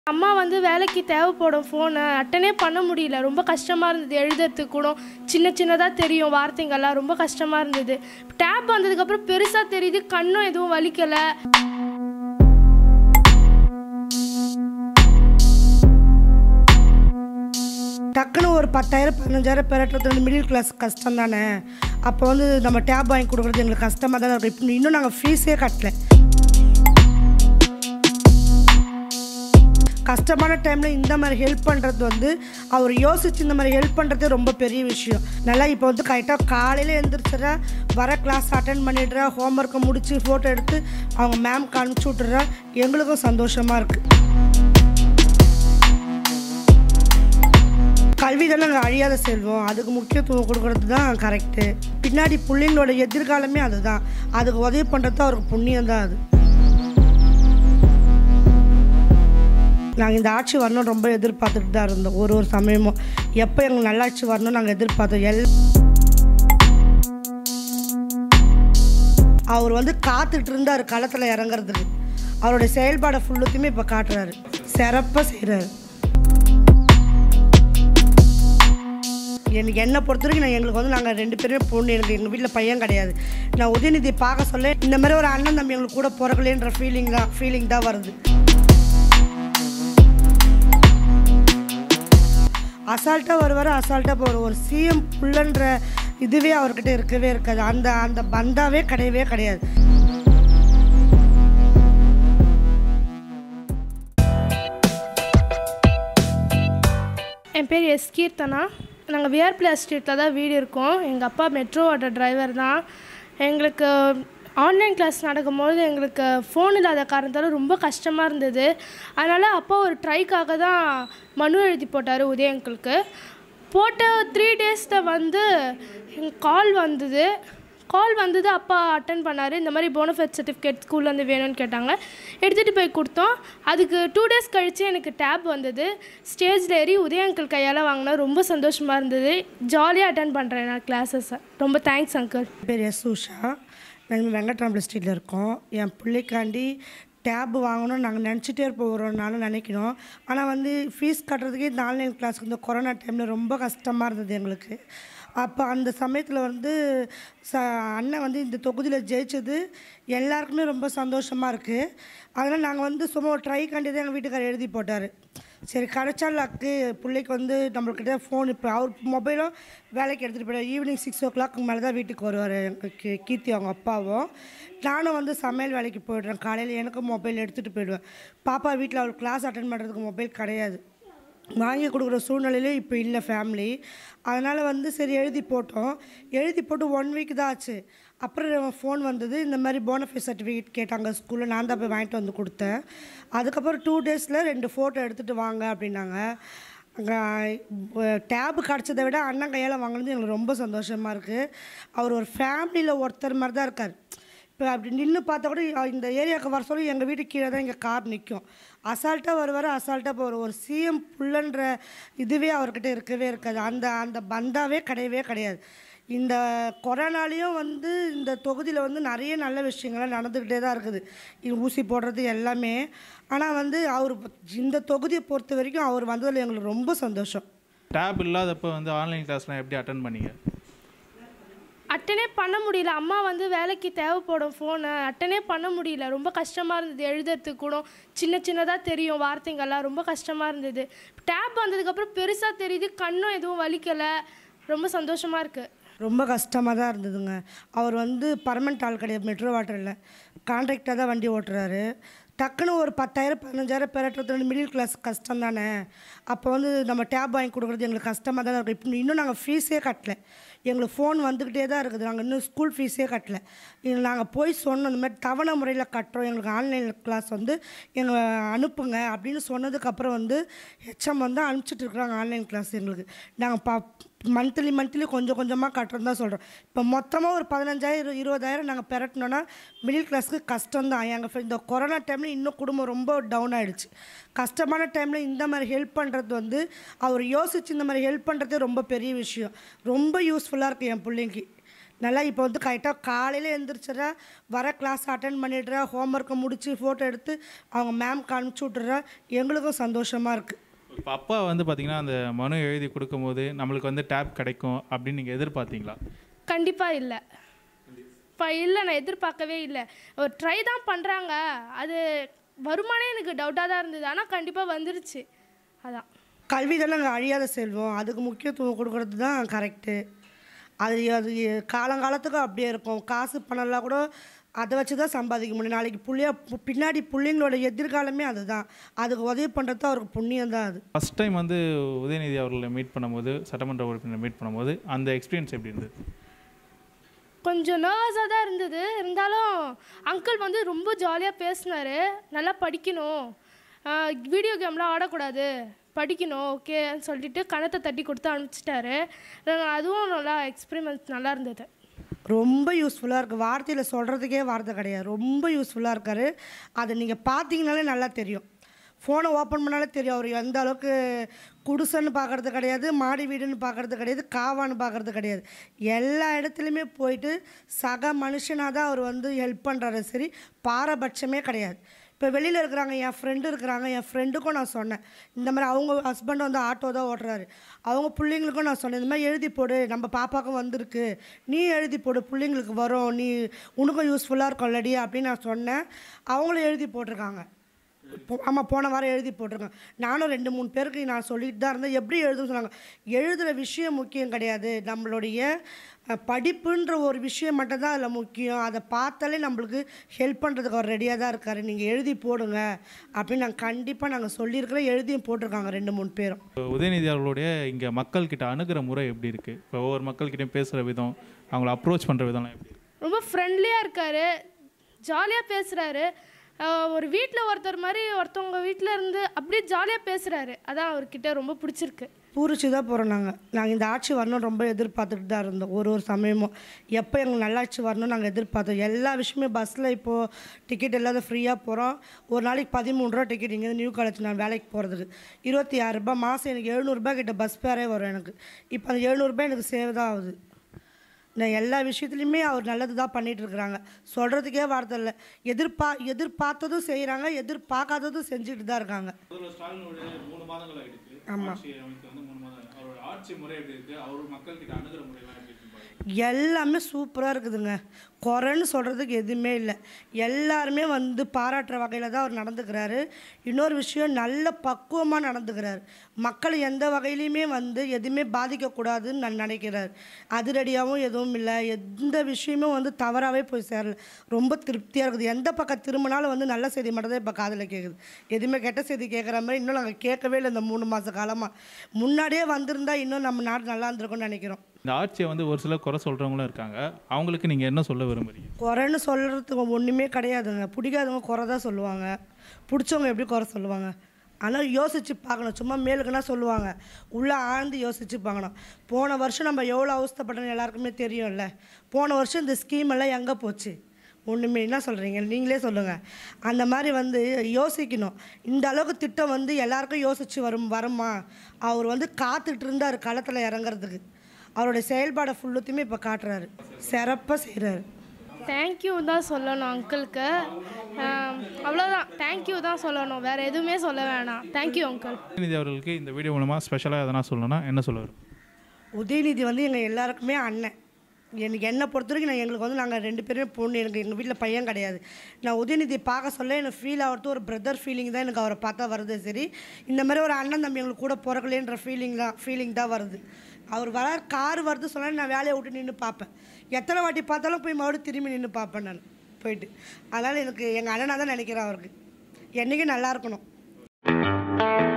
அம்மா வந்து வேலைக்கு தேவைப்படும் ஃபோனை அட்டனே பண்ண முடியல ரொம்ப கஷ்டமாக இருந்தது எழுதுறதுக்கு கூட சின்ன சின்னதாக தெரியும் வார்த்தைங்கள்லாம் ரொம்ப கஷ்டமாக இருந்தது டேப் வந்ததுக்கப்புறம் பெருசாக தெரியுது கண்ணும் எதுவும் வலிக்கலை டக்குன்னு ஒரு பத்தாயிரம் பதினஞ்சாயிரம் பெறட்டுறது வந்து மிடில் கிளாஸ் கஷ்டம் தானே அப்போ வந்து நம்ம டேப் வாங்கி கொடுக்குறது எங்களுக்கு கஷ்டமாக தானே இருக்கும் இப்போ இன்னும் நாங்கள் ஃபீஸே கட்டல கஷ்டமான டைமில் இந்த மாதிரி ஹெல்ப் பண்ணுறது வந்து அவர் யோசிச்சு இந்த மாதிரி ஹெல்ப் பண்ணுறதே ரொம்ப பெரிய விஷயம் நல்லா இப்போ வந்து கரெக்டாக காலையில் எழுந்திரிச்சிடறா வர கிளாஸ் அட்டன் பண்ணிடுறா ஹோம்ஒர்க்கை முடித்து ஃபோட்டோ எடுத்து அவங்க மேம்க்கு அனுப்பிச்சி விட்டுறா எங்களுக்கும் சந்தோஷமாக இருக்குது கல்வி தானே நாங்கள் அழியாத செல்வம் அதுக்கு முக்கியத்துவம் கொடுக்கறது தான் கரெக்டு பின்னாடி பிள்ளைங்களோட எதிர்காலமே அதுதான் அதுக்கு உதவி பண்ணுறது அவருக்கு புண்ணியம் தான் அது நாங்கள் இந்த ஆட்சி வரணும் ரொம்ப எதிர்பார்த்துட்டு தான் இருந்தோம் ஒரு ஒரு சமயமும் எப்போ எங்களுக்கு நல்லாட்சி வரணும் நாங்கள் எதிர்பார்த்தோம் எல் அவர் வந்து காத்துட்டு இருந்தார் களத்தில் இறங்குறதுக்கு அவருடைய செயல்பாடை ஃபுல்லுத்தையுமே இப்போ காட்டுறாரு சிறப்பாக செய்கிறாரு எனக்கு என்னை பொறுத்த வரைக்கும் நான் எங்களுக்கு வந்து நாங்கள் ரெண்டு பேருமே பொண்ணு எனக்கு எங்கள் வீட்டில் பையன் கிடையாது நான் உதயநிதியை பார்க்க சொல்ல இந்த மாதிரி ஒரு அண்ணன் தம்பி எங்களுக்கு கூட பிறக்கலேன்ற ஃபீலிங் தான் ஃபீலிங் தான் வருது அசால்ட்டாக வருவார் அசால்ட்டாக போவார் ஒரு சிஎம் புள்ளன்ற இதுவே அவர்கிட்ட இருக்கவே இருக்காது அந்த அந்த பந்தாவே கிடையவே கிடையாது என் பேர் எஸ் கீர்த்தனா நாங்கள் விஆர் பிளஸ் ஸ்ட்ரீட்டில் தான் வீடு இருக்கோம் எங்கள் அப்பா மெட்ரோ ஆட்டோ டிரைவர் தான் எங்களுக்கு ஆன்லைன் கிளாஸ் நடக்கும்போது எங்களுக்கு ஃபோன் இல்லாத காரணத்தால் ரொம்ப கஷ்டமாக இருந்தது அதனால் அப்பா ஒரு ட்ரைக்காக தான் மனு எழுதி போட்டார் உதய அங்கிளுக்கு போட்ட த்ரீ டேஸில் வந்து கால் வந்தது கால் வந்தது அப்பா அட்டன் பண்ணார் இந்த மாதிரி போனஃபைட் சர்டிஃபிகேட் ஸ்கூல்லேருந்து வேணும்னு கேட்டாங்க எடுத்துகிட்டு போய் கொடுத்தோம் அதுக்கு டூ டேஸ் கழித்து எனக்கு டேப் வந்தது ஸ்டேஜில் ஏறி உதய அங்கிள் கையால் வாங்கினா ரொம்ப சந்தோஷமாக இருந்தது ஜாலியாக அட்டன் பண்ணுறேன் நான் கிளாஸஸை ரொம்ப தேங்க்ஸ் அங்கிள் என் பேர் எஸ் உஷா நாங்கள் வெங்கட்ராம்பல ஸ்ட்ரீட்டில் இருக்கோம் என் பிள்ளைக்காண்டி டேப் வாங்கணும்னு நாங்கள் நினச்சிட்டே இருப்போம் ஒரு ஒரு நாளும் நினைக்கிறோம் ஆனால் வந்து ஃபீஸ் கட்டுறதுக்கே இந்த ஆன்லைன் கிளாஸுக்கு இந்த கொரோனா டைமில் ரொம்ப கஷ்டமாக இருந்தது எங்களுக்கு அப்போ அந்த சமயத்தில் வந்து ச அண்ணன் வந்து இந்த தொகுதியில் ஜெயிச்சது எல்லாருக்குமே ரொம்ப சந்தோஷமாக இருக்குது அதனால் நாங்கள் வந்து சும்மா ஒரு ட்ரை காண்டி தான் எங்கள் வீட்டுக்காரர் எழுதி போட்டார் சரி கிடைச்சா லக்கு பிள்ளைக்கு வந்து நம்மள்கிட்ட ஃபோன் இப்போ அவர் மொபைலும் வேலைக்கு எடுத்துகிட்டு போயிடுவார் ஈவினிங் சிக்ஸ் ஓ கிளாக் மேலே தான் வீட்டுக்கு வருவார் எங்கள் கீ கீர்த்தி அவங்க அப்பாவும் நானும் வந்து சமையல் வேலைக்கு போயிடுறேன் காலையில் எனக்கும் மொபைல் எடுத்துகிட்டு போயிடுவேன் பாப்பா வீட்டில் அவர் கிளாஸ் அட்டன் பண்ணுறதுக்கு மொபைல் கிடையாது வாங்கி கொடுக்குற சூழ்நிலையிலே இப்போ இல்லை ஃபேமிலி அதனால் வந்து சரி எழுதி போட்டோம் எழுதி போட்டு ஒன் வீக் தான் ஆச்சு அப்புறம் ஃபோன் வந்தது இந்த மாதிரி போனஃபைட் சர்டிஃபிகேட் கேட்டாங்க ஸ்கூலில் நான் தான் போய் வாங்கிட்டு வந்து கொடுத்தேன் அதுக்கப்புறம் டூ டேஸில் ரெண்டு ஃபோட்டோ எடுத்துகிட்டு வாங்க அப்படின்னாங்க அங்கே டேபு கிடச்சதை விட அண்ணன் கையால் வாங்கினது எங்களுக்கு ரொம்ப சந்தோஷமாக இருக்குது அவர் ஒரு ஃபேமிலியில் ஒருத்தர் மாதிரி தான் இருக்கார் இப்போ அப்படி நின்று பார்த்தா கூட அஹ் இந்த ஏரியாவுக்கு வர சொல்லி எங்கள் வீட்டுக்கு கீழே தான் இங்கே கார் நிற்கும் அசால்ட்டாக வருவார் அசால்ட்டாக போவார் ஒரு சிஎம் புள்ளன்ற இதுவே அவர்கிட்ட இருக்கவே இருக்காது அந்த அந்த பந்தாவே கிடையவே கிடையாது இந்த கொரோனாலேயும் வந்து இந்த தொகுதியில் வந்து நிறைய நல்ல விஷயங்கள்லாம் நடந்துக்கிட்டே தான் இருக்குது இது ஊசி போடுறது எல்லாமே ஆனால் வந்து அவர் இந்த தொகுதியை பொறுத்த வரைக்கும் அவர் வந்ததில் எங்களுக்கு ரொம்ப சந்தோஷம் டேப் இல்லாதப்போ வந்து ஆன்லைன் கிளாஸ்லாம் எப்படி அட்டன் பண்ணீங்க அட்டனே பண்ண முடியல அம்மா வந்து வேலைக்கு தேவைப்படும் ஃபோனை அட்டனே பண்ண முடியல ரொம்ப கஷ்டமாக இருந்தது எழுதுறதுக்கு கூட சின்ன சின்னதாக தெரியும் வார்த்தைங்கள்லாம் ரொம்ப கஷ்டமாக இருந்தது டேப் வந்ததுக்கப்புறம் பெருசாக தெரியுது கண்ணும் எதுவும் வலிக்கலை ரொம்ப சந்தோஷமாக இருக்குது ரொம்ப கஷ்டமாக தான் இருந்ததுங்க அவர் வந்து பர்மனெண்ட் ஆள் கிடையாது மெட்ரோ வாட்டரில் கான்ட்ராக்டாக தான் வண்டி ஓட்டுறாரு டக்குன்னு ஒரு பத்தாயிரம் பதினஞ்சாயிரம் பெறட்டுறது வந்து மிடில் கிளாஸ் கஷ்டம் தானே அப்போ வந்து நம்ம டேப் வாங்கி கொடுக்குறது எங்களுக்கு கஷ்டமாக தானே இருக்கும் இப்போ இன்னும் நாங்கள் ஃபீஸே கட்டல எங்களுக்கு ஃபோன் வந்துக்கிட்டே தான் இருக்குது நாங்கள் இன்னும் ஸ்கூல் ஃபீஸே கட்டல இது நாங்கள் போய் சொன்னோம் இந்த மாதிரி தவணை முறையில் கட்டுறோம் எங்களுக்கு ஆன்லைன் கிளாஸ் வந்து எங்களை அனுப்புங்க அப்படின்னு சொன்னதுக்கப்புறம் வந்து ஹெச்எம் வந்து அனுப்பிச்சிட்டு இருக்கிறாங்க ஆன்லைன் கிளாஸ் எங்களுக்கு நாங்கள் பா மந்த்லி மந்த்லி கொஞ்சம் கொஞ்சமாக கட்டுறோம் தான் சொல்கிறோம் இப்போ மொத்தமாக ஒரு பதினஞ்சாயிரம் இருபதாயிரம் நாங்கள் பெரட்டினோன்னா மிடில் கிளாஸ்க்கு கஷ்டம் தான் எங்கள் இந்த கொரோனா டைமில் இன்னும் குடும்பம் ரொம்ப டவுன் ஆகிடுச்சு கஷ்டமான டைமில் இந்த மாதிரி ஹெல்ப் பண்ணுறது வந்து அவர் யோசிச்சு இந்த மாதிரி ஹெல்ப் பண்ணுறதே ரொம்ப பெரிய விஷயம் ரொம்ப யூஸ்ஃபுல்லாக இருக்குது என் பிள்ளைக்கு நல்லா இப்போ வந்து கரெக்டாக காலையில் எழுந்திரிச்சிட்றா வர கிளாஸ் அட்டன் பண்ணிடுறா ஹோம்ஒர்க்கை முடித்து ஃபோட்டோ எடுத்து அவங்க மேம்க்கு அனுப்பிச்சி விட்டுறா எங்களுக்கும் சந்தோஷமாக இருக்குது இப்போ அப்பா வந்து பார்த்தீங்கன்னா அந்த மனு எழுதி கொடுக்கும்போது நம்மளுக்கு வந்து டேப் கிடைக்கும் அப்படின்னு நீங்கள் எதிர்பார்த்தீங்களா கண்டிப்பாக இல்லை இப்போ இல்லை நான் எதிர்பார்க்கவே இல்லை ஒரு ட்ரை தான் பண்ணுறாங்க அது வருமானே எனக்கு டவுட்டாக தான் இருந்தது ஆனால் கண்டிப்பாக வந்துருச்சு அதான் கல்வி தானே அங்கே அழியாத செல்வம் அதுக்கு முக்கியத்துவம் கொடுக்கறது தான் கரெக்டு அது அது காலங்காலத்துக்கு அப்படியே இருக்கும் காசு பணம்லாம் கூட அதை வச்சு தான் சம்பாதிக்க முடியும் நாளைக்கு புள்ளைய பு- பின்னாடி பிள்ளைங்களோட எதிர்காலமே அதுதான் அதுக்கு உதவி பண்ணுறது அவருக்கு புண்ணியம் தான் அது ஃபஸ்ட் டைம் வந்து உதயநிதி அவர்களை மீட் பண்ணும்போது சட்டமன்ற உறுப்பினர் மீட் பண்ணும்போது அந்த எக்ஸ்பீரியன்ஸ் எப்படி இருந்தது கொஞ்சம் நர்வஸாக தான் இருந்தது இருந்தாலும் அங்கிள் வந்து ரொம்ப ஜாலியாக பேசினாரு நல்லா படிக்கணும் வீடியோ கேம்லாம் ஆடக்கூடாது படிக்கணும் ஓகேன்னு சொல்லிட்டு கணத்தை தட்டி கொடுத்து அனுப்பிச்சிட்டாரு நாங்கள் அதுவும் நல்லா எக்ஸ்பீரியன்ஸ் நல்லா இருந்தது ரொம்ப யூஸ்ஃபுல்லாக இருக்குது வார்த்தையில் சொல்கிறதுக்கே வார்த்தை கிடையாது ரொம்ப யூஸ்ஃபுல்லாக இருக்கார் அதை நீங்கள் பார்த்தீங்கனாலே நல்லா தெரியும் ஃபோனை ஓப்பன் பண்ணாலே தெரியும் அவர் எந்த அளவுக்கு குடிசைன்னு பார்க்குறது கிடையாது மாடி வீடுன்னு பார்க்குறது கிடையாது காவான்னு பார்க்குறது கிடையாது எல்லா இடத்துலையுமே போயிட்டு சக மனுஷனாக தான் அவர் வந்து ஹெல்ப் பண்ணுறாரு சரி பாரபட்சமே கிடையாது இப்போ வெளியில் இருக்கிறாங்க என் ஃப்ரெண்டு இருக்கிறாங்க என் ஃப்ரெண்டுக்கும் நான் சொன்னேன் இந்த மாதிரி அவங்க ஹஸ்பண்ட் வந்து ஆட்டோ தான் ஓட்டுறாரு அவங்க பிள்ளைங்களுக்கும் நான் சொன்னேன் இந்த மாதிரி எழுதி போடு நம்ம பாப்பாவுக்கும் வந்திருக்கு நீ எழுதி போடு பிள்ளைங்களுக்கு வரும் நீ உனக்கும் யூஸ்ஃபுல்லாக இருக்கும் இல்லடி அப்படின்னு நான் சொன்னேன் அவங்களும் எழுதி போட்டிருக்காங்க போ- ஆமாம் போன வாரம் எழுதி போட்டிருக்கேன் நானும் ரெண்டு மூணு பேருக்கு நான் சொல்லிட்டு தான் இருந்தேன் எப்படி எழுதுன்னு சொன்னாங்க எழுதுகிற விஷயம் முக்கியம் கிடையாது நம்மளுடைய அஹ், படிப்புன்ற ஒரு விஷயம் மட்டும்தான் அதில் முக்கியம் அதை பார்த்தாலே நம்மளுக்கு ஹெல்ப் பண்ணுறதுக்கு அவர் ரெடியாக தான் இருக்கார் நீங்கள் எழுதி போடுங்க அப்படின்னு நாங்கள் கண்டிப்பாக நாங்கள் சொல்லியிருக்கிறோம் எழுதியும் போட்டிருக்காங்க ரெண்டு மூணு பேரும் இப்போ உதயநிதி அவர்களுடைய இங்கே மக்கள்கிட்ட அணுகிற முறை எப்படி இருக்குது இப்போ ஒவ்வொரு மக்கள்கிட்டயும் பேசுகிற விதம் அவங்கள அப்ரோச் பண்ணுற விதம்லாம் எப்படி இருக்கு? ரொம்ப ஃப்ரெண்ட்லியாக இருக்கார் ஜாலியாக பேசுகிறாரு ஒரு வீட்டில் ஒருத்தர் மாதிரி ஒருத்தவங்க வீட்டில் இருந்து அப்படியே ஜாலியாக பேசுகிறாரு அதான் அவர்கிட்ட ரொம்ப பிடிச்சிருக்கு பூரிச்சு தான் போகிறோம் நாங்கள் நாங்கள் இந்த ஆட்சி வரணும் ரொம்ப எதிர்பார்த்துட்டு தான் இருந்தோம் ஒரு ஒரு சமயமும் எப்போ எங்களுக்கு நல்லாட்சி வரணும் நாங்கள் எதிர்பார்த்தோம் எல்லா விஷயமே பஸ்ஸில் இப்போது டிக்கெட் இல்லாத ஃப்ரீயாக போகிறோம் ஒரு நாளைக்கு பதிமூணு ரூபா டிக்கெட் இங்கே நியூ காலேஜ் நான் வேலைக்கு போகிறதுக்கு இருபத்தி ஆறு ரூபாய் மாதம் எனக்கு எழுநூறுபா கிட்ட பஸ் ஃபேரே வரும் எனக்கு இப்போ அந்த எழுநூறுபா எனக்கு சேவ் தான் ஆகுது நான் எல்லா விஷயத்துலையுமே அவர் நல்லது தான் பண்ணிட்டு இருக்கிறாங்க சொல்கிறதுக்கே வார்த்தை இல்லை எதிர்பா எதிர்பார்த்ததும் செய்கிறாங்க எதிர்பார்க்காததும் செஞ்சுட்டு தான் இருக்காங்க முதல்வர் ஸ்டாலினுடைய மூணு மாதங்கள் ஆயிடுச்சு ஆமா. ஆட்சி அமைத்து வந்து மூணு மாதம் அவரோட ஆட்சி முறை எப்படி இருக்கு அவர் மக்கள்கிட்ட அணுகிற முறைலாம் எப்படி இருக்கு பாருங்க. எல்லாமே சூப்பராக இருக்குதுங்க குறைன்னு சொல்கிறதுக்கு எதுவுமே இல்லை எல்லாருமே வந்து பாராட்டுற வகையில் தான் அவர் நடந்துக்கிறாரு இன்னொரு விஷயம் நல்ல பக்குவமாக நடந்துக்கிறாரு மக்களை எந்த வகையிலையுமே வந்து எதுவுமே பாதிக்கக்கூடாதுன்னு நான் நினைக்கிறார் அதிரடியாகவும் எதுவும் இல்லை எந்த விஷயமும் வந்து தவறாகவே போய் சேரல ரொம்ப திருப்தியாக இருக்குது எந்த பக்கம் திரும்பினாலும் வந்து நல்ல செய்தி மட்டும் தான் இப்போ காதில் கேட்குது எதுவுமே கெட்ட செய்தி கேட்குற மாதிரி இன்னும் நாங்கள் கேட்கவே இல்லை இந்த மூணு மாத காலமாக முன்னாடியே வந்திருந்தா இன்னும் நம்ம நாடு நல்லா இருந்திருக்கும்னு நினைக்கிறோம் இந்த ஆட்சியை வந்து ஒரு சிலர் குறை சொல்கிறவங்களும் இருக்காங்க அவங்களுக்கு நீங்கள் என்ன சொல்ல விரும்புறீங்க குறைன்னு சொல்கிறதுக்கு ஒன்றுமே கிடையாதுங்க பிடிக்காதவங்க குறை தான் சொல்லுவாங்க பிடிச்சவங்க எப்படி குறை சொல்லுவாங்க ஆனால் யோசித்து பார்க்கணும் சும்மா மேலுக்குன்னா சொல்லுவாங்க உள்ளே ஆழ்ந்து யோசித்து பார்க்கணும் போன வருஷம் நம்ம எவ்வளோ அவஸ்தைப்பட்டோன்னு எல்லாருக்குமே தெரியும்ல போன வருஷம் இந்த ஸ்கீம் எல்லாம் எங்கே போச்சு ஒன்றுமே என்ன சொல்கிறீங்க நீங்களே சொல்லுங்கள் அந்த மாதிரி வந்து யோசிக்கணும் இந்த அளவுக்கு திட்டம் வந்து எல்லாருக்கும் யோசித்து வரும் வருமா அவர் வந்து காத்துட்டு இருந்தார் களத்தில் இறங்குறதுக்கு அவருடைய செயல்பாடை ஃபுல்லுத்தையுமே இப்போ காட்டுறாரு சிறப்பாக செய்கிறாரு தேங்க்யூ தான் சொல்லணும் அங்கிளுக்கு அவ்வளோதான் தேங்க்யூ தான் சொல்லணும் வேறு எதுவுமே சொல்ல வேணாம் தேங்க்யூ அங்கிள் உதயநிதி அவர்களுக்கு இந்த வீடியோ மூலமாக ஸ்பெஷலாக எதனா சொல்லணும்னா என்ன சொல்ல வரும் உதயநிதி வந்து எங்கள் எல்லாருக்குமே அண்ணன் எனக்கு என்னை பொறுத்த வரைக்கும் நான் எங்களுக்கு வந்து நாங்கள் ரெண்டு பேருமே பொண்ணு எனக்கு எங்கள் வீட்டில் பையன் கிடையாது நான் உதயநிதி பார்க்க சொல்ல எனக்கு ஃபீல் ஆகிறது ஒரு பிரதர் ஃபீலிங் தான் எனக்கு அவரை பார்த்தா வருது சரி இந்த மாதிரி ஒரு அண்ணன் தம்பி எங்களுக்கு கூட பிறக்கலேன்ற ஃபீலிங் தான் ஃபீலிங் தான் வருது அவர் வர கார் வருது சொன்னால் நான் வேலையை விட்டு நின்று பார்ப்பேன் எத்தனை வாட்டி பார்த்தாலும் போய் மறுபடியும் திரும்பி நின்று பார்ப்பேன் நான் போயிட்டு அதனால் எனக்கு எங்கள் அண்ணனாக தான் நினைக்கிறேன் அவருக்கு என்றைக்கும் நல்லா இருக்கணும்